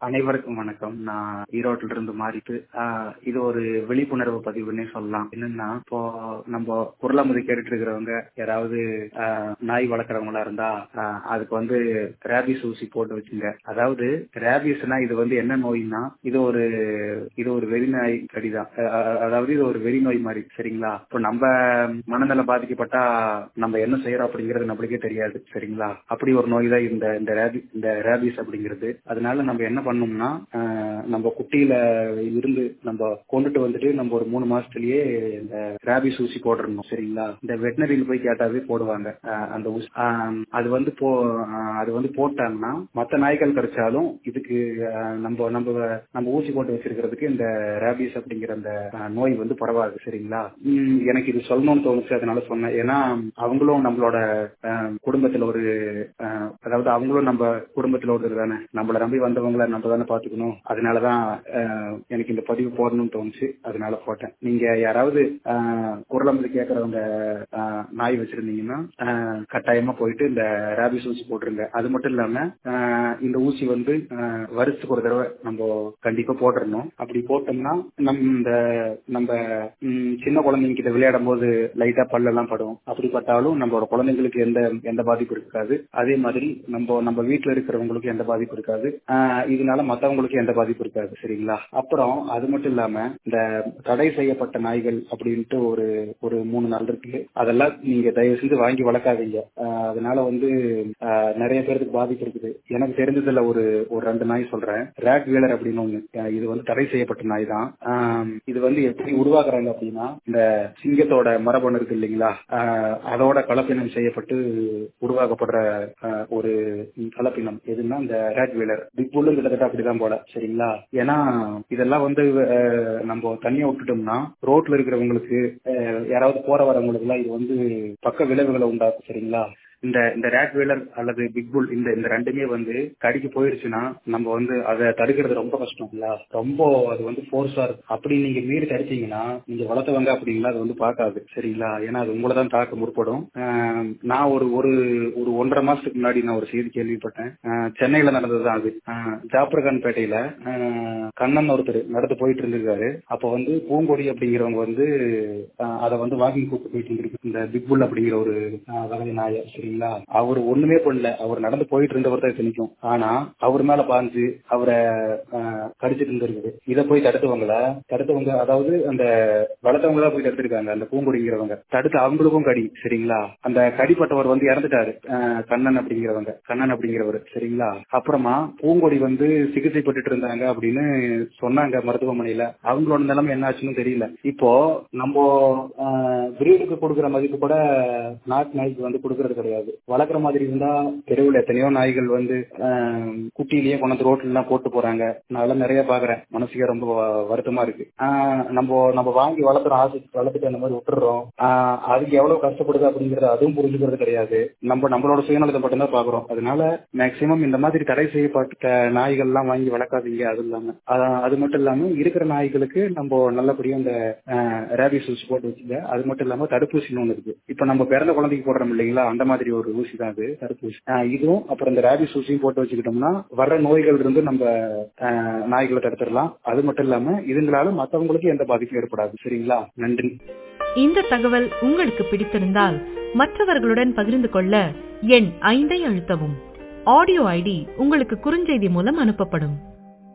அனைவருக்கும் வணக்கம் நான் ஈரோட்டில இருந்து மாறிட்டு ஆஹ் இது ஒரு விழிப்புணர்வு பதிவுன்னே சொல்லலாம் என்னன்னா இப்போ நம்ம குரலமுதி கேட்டுட்டு இருக்கிறவங்க யாராவது ஆஹ் நாய் வளர்க்குறவங்களா இருந்தா ஆஹ் அதுக்கு வந்து ரேபிஸ் ஊசி போட்டு வச்சுங்க அதாவது ரேபிஸ்னா இது வந்து என்ன நோய்னா இது ஒரு இது ஒரு வெறி நோய் கடிதான் அஹ் அதாவது இது ஒரு வெறி நோய் மாதிரி சரிங்களா இப்போ நம்ம மனநலம் பாதிக்கப்பட்டா நம்ம என்ன செய்யறோம் அப்படிங்கிறது நம்மளுக்கே தெரியாது சரிங்களா அப்படி ஒரு நோய் தான் இந்த இந்த ரேபி இந்த ரேபிஸ் அப்படிங்கிறது அதனால நம்ம என்ன பண்ணோம்னா ஆஹ் நம்ம குட்டியில இருந்து நம்ம கொண்டுட்டு வந்துட்டு நம்ம ஒரு மூணு மாசத்துலயே இந்த ரேபிஸ் ஊசி போட்டுறணும் சரிங்களா இந்த வெட்டினரியில் போய் கேட்டாவே போடுவாங்க ஆஹ் அந்த ஊசி ஆஹ் அது வந்து போ ஆஹ் அது வந்து போட்டாங்கன்னா மற்ற நாய்கள் கிடைச்சாலும் இதுக்கு ஆஹ் நம்ம நம்ம நம்ம ஊசி போட்டு வச்சிருக்கிறதுக்கு இந்த ரேபிஸ் அப்படிங்கிற அந்த ஆஹ் நோய் வந்து பரவாது சரிங்களா உம் எனக்கு இது சொல்லணும்னு தோணுச்சு அதனால சொன்னேன் ஏன்னா அவங்களும் நம்மளோட ஆஹ் குடும்பத்துல ஒரு ஆஹ் அதாவது அவங்களும் நம்ம குடும்பத்துல ஒரு தானே நம்மள நம்பி வந்தவங்கள நம்ம தானே பாத்துக்கணும் அதனாலதான் ஆஹ் எனக்கு இந்த பதிவு போடணும்னு தோணுச்சு அதனால போட்டேன் நீங்க யாராவது ஆஹ் குரலம்பு கேட்கறவங்க ஆஹ் நாய் வச்சிருந்தீங்கன்னா ஆஹ் கட்டாயமா போயிட்டு இந்த ரேபிஸ் ஊசி போட்டுருங்க அது மட்டும் இல்லாம ஆஹ் இந்த ஊசி வந்து ஆஹ் வருஷத்துக்கு ஒரு தடவை நம்ம கண்டிப்பா போட்டுறணும் அப்படி போட்டோம்னா நம்ம இந்த நம்ம ம், சின்ன குழந்தைங்க கிட்ட விளையாடும் போது லைட்டா பல்லெல்லாம் படும் அப்படி பட்டாலும் நம்மளோட குழந்தைங்களுக்கு எந்த எந்த பாதிப்பு இருக்காது அதே மாதிரி நம்ம நம்ம வீட்டுல இருக்கிறவங்களுக்கு எந்த பாதிப்பு இருக்காது ஆஹ் இதனால மத்தவங்களுக்கு எந்த பாதிப்பு இருக்காது சரிங்களா அப்புறம் அது மட்டும் இல்லாம இந்த தடை செய்யப்பட்ட நாய்கள் அப்படின்ட்டு ஒரு ஒரு மூணு நாள் இருக்கு அதெல்லாம் நீங்க தயவு செஞ்சு வாங்கி வளர்க்காதீங்க ஆஹ் அதனால வந்து ஆஹ் நிறைய பேருக்கு பாதிப்பு இருக்குது எனக்கு தெரிஞ்சதுல ஒரு ஒரு ரெண்டு நாய் சொல்றேன் ரேட் வீலர் அப்படின்னு ஒண்ணு ஆஹ் இது வந்து தடை செய்யப்பட்ட நாய் தான் ஆஹ் இது வந்து எப்படி உருவாக்குறாங்க அப்படின்னா இந்த சிங்கத்தோட மரபணு இருக்கு இல்லைங்களா ஆஹ் அதோட கலப்பினம் செய்யப்பட்டு உருவாக்கப்படுற ஆஹ் ஒரு கலப்பினம் எதுன்னா இந்த ரேட் வீலர் பிக் புல்லும் கிட்டத்தட்ட அப்படிதான் போல சரிங்களா ஏன்னா இதெல்லாம் வந்து ஆஹ் நம்ம தனியா விட்டுட்டோம்னா ரோட்ல இருக்கிறவங்களுக்கு ஆஹ் யாராவது போற வரவங்களுக்கு எல்லாம் இது வந்து பக்க விளைவுகளை உண்டாக்கும் சரிங்களா இந்த இந்த ரேட் வீலர் அல்லது பிக் புல் இந்த இந்த ரெண்டுமே வந்து கடிக்கு போயிருச்சுன்னா நம்ம வந்து அதை தடுக்கிறது ரொம்ப கஷ்டம் இல்ல ரொம்ப அது வந்து ஃபோர்ஸா இருக்கும் அப்படி நீங்க மீறி தடுத்தீங்கன்னா நீங்க வளர்த்தவங்க அப்படிங்களா அது வந்து பார்க்காது சரிங்களா ஏன்னா அது உங்களை தான் தாக்க முற்படும் ஆஹ் நான் ஒரு ஒரு ஒரு ஒன்றரை மாசத்துக்கு முன்னாடி நான் ஒரு செய்தி கேள்விப்பட்டேன் ஆஹ் சென்னையில நடந்ததுதான் அது ஆஹ் ஜாப்ரகான் பேட்டையில ஆஹ் கண்ணன் ஒருத்தர் நடந்து போயிட்டு இருந்திருக்காரு அப்ப வந்து பூங்கொடி அப்படிங்கிறவங்க வந்து ஆஹ் அதை வந்து வாக்கிங் கூப்பிட்டு போயிட்டு இருந்திருக்கு இந்த பிக் புல் அப்படிங்கிற ஒரு ஆஹ் வகை நாய சரிங்களா அவர் ஒண்ணுமே பண்ணல அவர் நடந்து போயிட்டு இருந்தவர் தான் இத்தனைக்கும் ஆனா அவர் மேல பாஞ்சு அவரை ஆஹ் கடிச்சிட்டு இருந்திருக்குது இதை போய் தடுத்தவங்கள தடுத்தவங்க அதாவது அந்த வளர்த்தவங்க தான் போய் தடுத்திருக்காங்க அந்த பூங்கொடிங்கிறவங்க தடுத்து அவங்களுக்கும் கடி சரிங்களா அந்த கடிப்பட்டவர் வந்து இறந்துட்டாரு ஆஹ் கண்ணன் அப்படிங்கிறவங்க கண்ணன் அப்படிங்கிறவர் சரிங்களா அப்புறமா பூங்கொடி வந்து சிகிச்சை பெற்றுட்டு இருந்தாங்க அப்படின்னு சொன்னாங்க மருத்துவமனையில அவங்களோட நிலைமை என்ன ஆச்சுன்னு தெரியல இப்போ நம்ம பிரீடுக்கு கொடுக்குற மதிப்பு கூட நாட்டு நாய்க்கு வந்து கொடுக்கறது கிடையாது வளர்க்குற மாதிரி இருந்தா தெருவில் எத்தனையோ நாய்கள் வந்து ஆஹ் குட்டிலேயே கொண்டாந்து ரோட்ல எல்லாம் போட்டு போறாங்க நான் அதெல்லாம் நிறைய பாக்குறேன் மனசுக்கே ரொம்ப வ- வருத்தமா இருக்கு ஆஹ் நம்ம நம்ம வாங்கி வளர்க்குறோம் ஆசை வளர்த்துட்டு அந்த மாதிரி விட்டுறோம் ஆஹ் அதுக்கு எவ்வளவு கஷ்டப்படுது அப்படிங்கறது அதுவும் புரிஞ்சுக்கிறது கிடையாது நம்ம நம்மளோட சுயநலத்தை மட்டும்தான் பாக்குறோம் அதனால மேக்சிமம் இந்த மாதிரி தடை செய்யப்பட்ட நாய்கள் எல்லாம் வாங்கி வளர்க்காதீங்க அது இல்லாம அதான் அது மட்டும் இல்லாம இருக்கிற நாய்களுக்கு நம்ம நல்லபடியா இந்த ரேபிஸ் ஊசி போட்டு வச்சுங்க அது மட்டும் இல்லாம தடுப்பூசின்னு ஒண்ணு இருக்கு இப்ப நம்ம பிறந்த குழந்தைக்கு போடுறோம் இல்லைங்களா அந்த மாதிரி ஒரு ஊசி தான் அது தடுப்பூசி ஆஹ் இதுவும் அப்புறம் இந்த ரேபிஸ் ஊசியும் போட்டு வச்சுக்கிட்டோம்னா வர்ற நோய்கள் இருந்து நம்ம ஆஹ் நாய்களை தடுத்துடலாம் அது மட்டும் இல்லாம இதுங்களால மத்தவங்களுக்கு எந்த பாதிப்பும் ஏற்படாது சரிங்களா நன்றி இந்த தகவல் உங்களுக்கு பிடித்திருந்தால் மற்றவர்களுடன் பகிர்ந்து கொள்ள எண் ஐந்தை அழுத்தவும் ஆடியோ ஐடி உங்களுக்கு குறுஞ்செய்தி மூலம் அனுப்பப்படும்